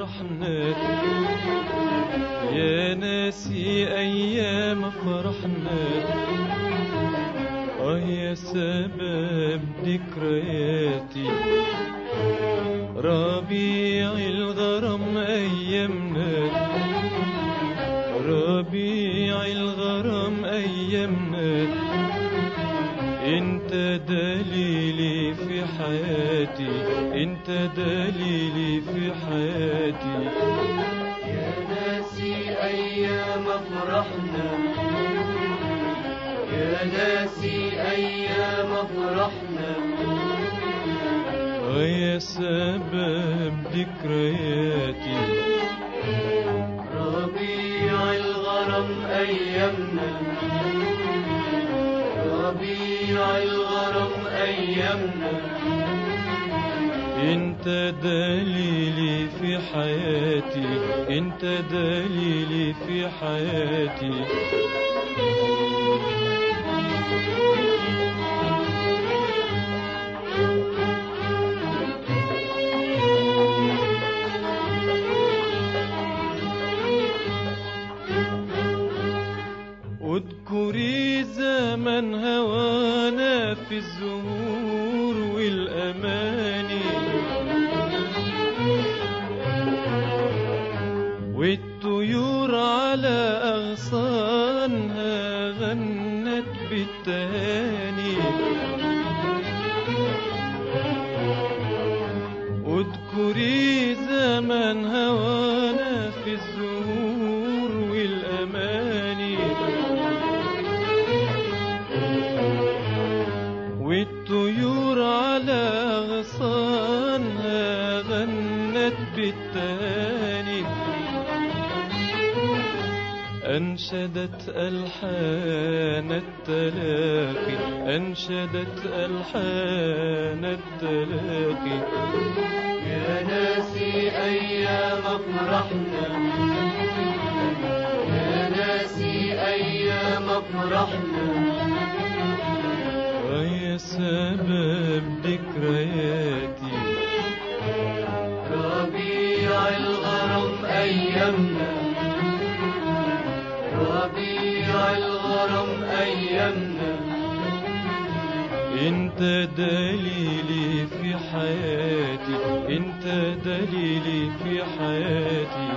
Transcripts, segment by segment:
فرحنا يا ناسي أيام فرحنا آه يا سبب ذكرياتي ربيع الغرام أيامنا ربيع الغرام أيامنا انت دليلي في حياتي انت دليلي في حياتي يا ناسي أيام فرحنا يا ناسي أيام فرحنا يا سبب ذكرياتي ربيع الغرام أيامنا ربيع الغرام أيامنا انت دليلي في حياتي انت دليلي في حياتي اذكري زمن هوانا في الزهور والاماني والطيور على أغصانها غنت بالتهاني اذكري زمن هوانا في الزهور والأماني والطيور على أغصانها غنت بالتهاني أنشدت ألحان التلاقي أنشدت ألحان التلاقي يا ناسي أيام فرحنا يا ناسي أيام فرحنا يا سبب ذكرياتي ربيع الغرام أيامنا ربيع الغرام أيامنا انت دليلي في حياتي انت دليلي في حياتي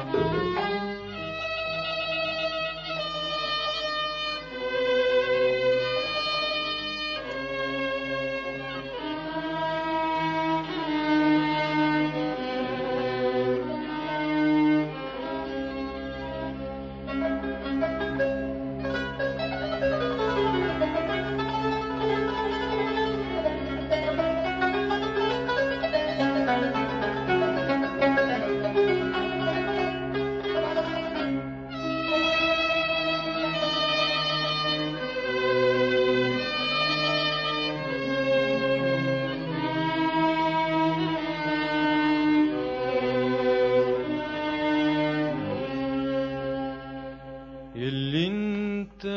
اللي انت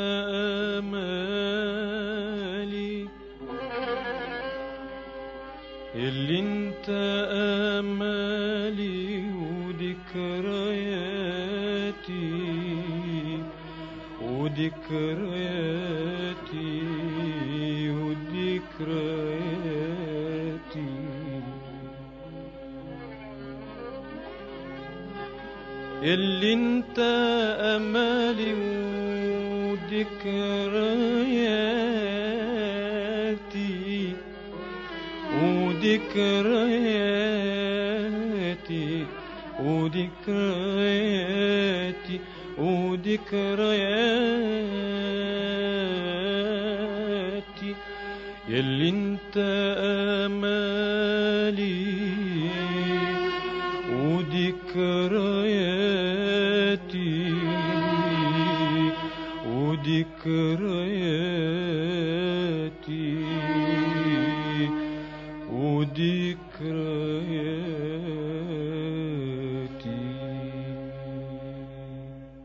امالي اللي انت امالي وذكرياتي وذكرياتي وذكرياتي اللي انت امالي وذكرياتي وذكرياتي وذكرياتي وذكرياتي يلي انت امالي وذكرياتي وذكرياتي وذكرياتي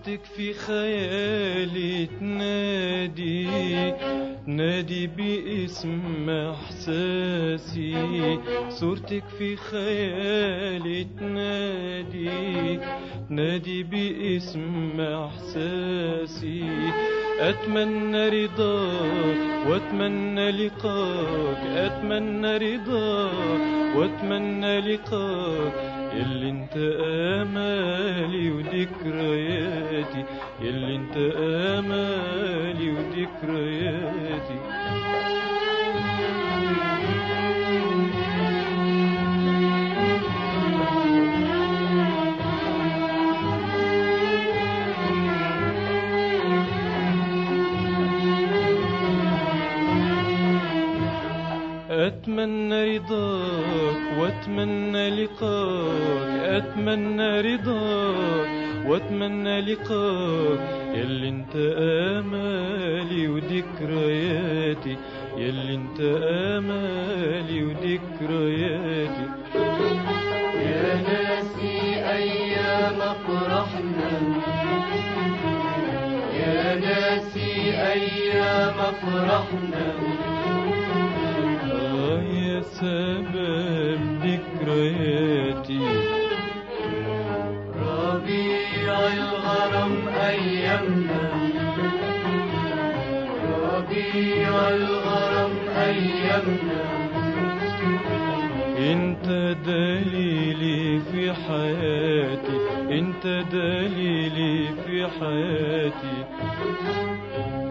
صورتك في خيالي تنادي تنادي باسم احساسي صورتك في خيالي تنادي تنادي باسم احساسي اتمنى رضاك واتمنى لقاك اتمنى رضاك واتمنى لقاك يلي انت امالي وذكرياتي يلي انت امالي وذكرياتي أتمنى رضاك وأتمنى لقاك أتمنى رضاك وأتمنى لقاك يلي انت آمالي وذكرياتي يلي انت آمالي وذكرياتي يا ناسي أيام فرحنا يا ناسي أيام فرحنا آه يا سبب ذكرياتي ربيع الغرام أيامنا ربيع الغرام أيامنا انت دليلي في حياتي انت دليلي في حياتي